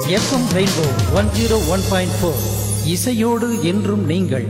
FM rainbow one zero one point four இசையோடு என்றும் நீங்கள்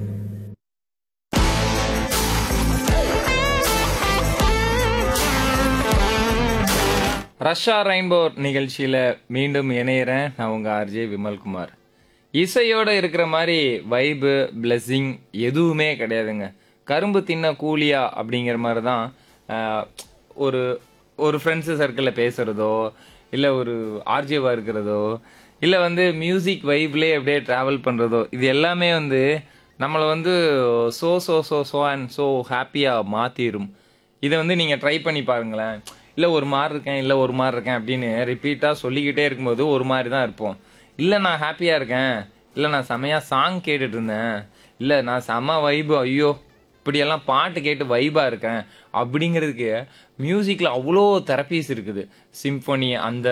ரஷ்யா ரெயின்போ நிகழ்ச்சியில் மீண்டும் இணையிறேன் நான் உங்கள் ஆர்ஜே விமல்குமார் இசையோட இருக்கிற மாதிரி வைபு பிளெஸ்ஸிங் எதுவுமே கிடையாதுங்க கரும்பு தின்ன கூலியா அப்படிங்கிற மாதிரி தான் ஆஹ், ஒரு ஒரு ஃப்ரெண்ட்ஸு சர்க்கிளில் பேசுகிறதோ இல்லை ஒரு ஆர்ஜேவாக இருக்கிறதோ இல்லை வந்து மியூசிக் வைப்லேயே அப்படியே ட்ராவல் பண்ணுறதோ இது எல்லாமே வந்து நம்மளை வந்து so so so so and so ஹாப்பியாக மாற்றிடும் இதை வந்து நீங்கள் ட்ரை பண்ணி பாருங்களேன் இல்லை ஒரு மாதிரி இருக்கேன் இல்லை ஒரு மாதிரி இருக்கேன் அப்படின்னு ரிப்பீட்டாக சொல்லிக்கிட்டே இருக்கும்போது ஒரு மாதிரி தான் இருப்போம் இல்லை நான் ஹாப்பியாக இருக்கேன் இல்லை நான் செமையாக சாங் கேட்டுட்டு இருந்தேன் இல்லை நான் செம வைபு ஐயோ இப்படியெல்லாம் பாட்டு கேட்டு வைபாக இருக்கேன் அப்படிங்கிறதுக்கு மியூசிக்கில் அவ்வளோ தெரப்பீஸ் இருக்குது சிம்ஃபனி அந்த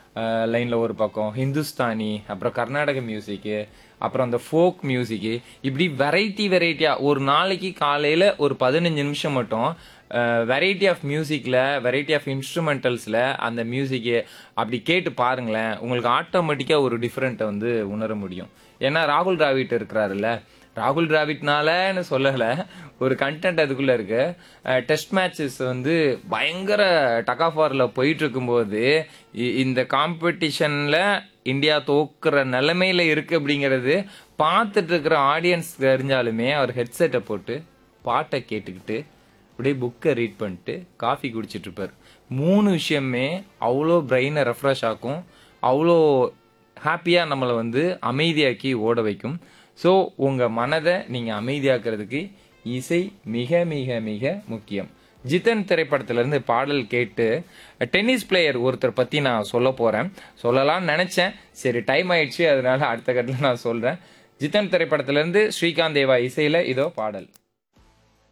லைனில் ஒரு பக்கம் ஹிந்துஸ்தானி அப்புறம் கர்நாடக மியூசிக்கு அப்புறம் அந்த ஃபோக் மியூசிக்கு இப்படி வெரைட்டி வெரைட்டியாக ஒரு நாளைக்கு காலையில் ஒரு பதினஞ்சு நிமிஷம் மட்டும் வெரைட்டி ஆஃப் மியூசிக்கில் வெரைட்டி ஆஃப் இன்ஸ்ட்ருமெண்டல்ஸில் அந்த மியூசிக்கு அப்படி கேட்டு பாருங்களேன் உங்களுக்கு ஆட்டோமேட்டிக்காக ஒரு டிஃப்ரெண்ட்டை வந்து உணர முடியும் ஏன்னா ராகுல் டிராவிட் இருக்கிறாருல்ல ராகுல் டிராவிட்னாலன்னு சொல்லலை ஒரு கண்டென்ட் அதுக்குள்ளே இருக்கு டெஸ்ட் மேட்சஸ் வந்து பயங்கர டக் ஆஃப் வாரில் போயிட்டு இருக்கும்போது இ- இந்த காம்படிஷனில் இந்தியா தோக்குற நிலைமையில இருக்கு அப்படிங்கிறது பார்த்துட்டு இருக்கிற ஆடியன்ஸ் தெரிஞ்சாலுமே அவர் ஹெட்செட்டை போட்டு பாட்டை கேட்டுக்கிட்டு அப்படியே புக்கை ரீட் பண்ணிட்டு காஃபி குடிச்சிட்டு இருப்பார் மூணு விஷயமே அவ்வளோ பிரெயினை ரெஃப்ரெஷ் ஆக்கும் அவ்வளோ ஹாப்பியாக நம்மளை வந்து அமைதியாக்கி ஓட வைக்கும் ஸோ உங்கள் மனதை நீங்கள் அமைதியாக்குறதுக்கு இசை மிக மிக மிக முக்கியம் ஜிதன் திரைப்படத்திலிருந்து பாடல் கேட்டு டென்னிஸ் பிளேயர் ஒருத்தர் பற்றி நான் சொல்ல போகிறேன் சொல்லலாம்னு நினச்சேன் சரி டைம் ஆயிடுச்சு அதனால அடுத்த கட்டத்தில் நான் சொல்கிறேன் ஜிதன் திரைப்படத்திலிருந்து ஸ்ரீகாந்த் தேவா இசையில் இதோ பாடல்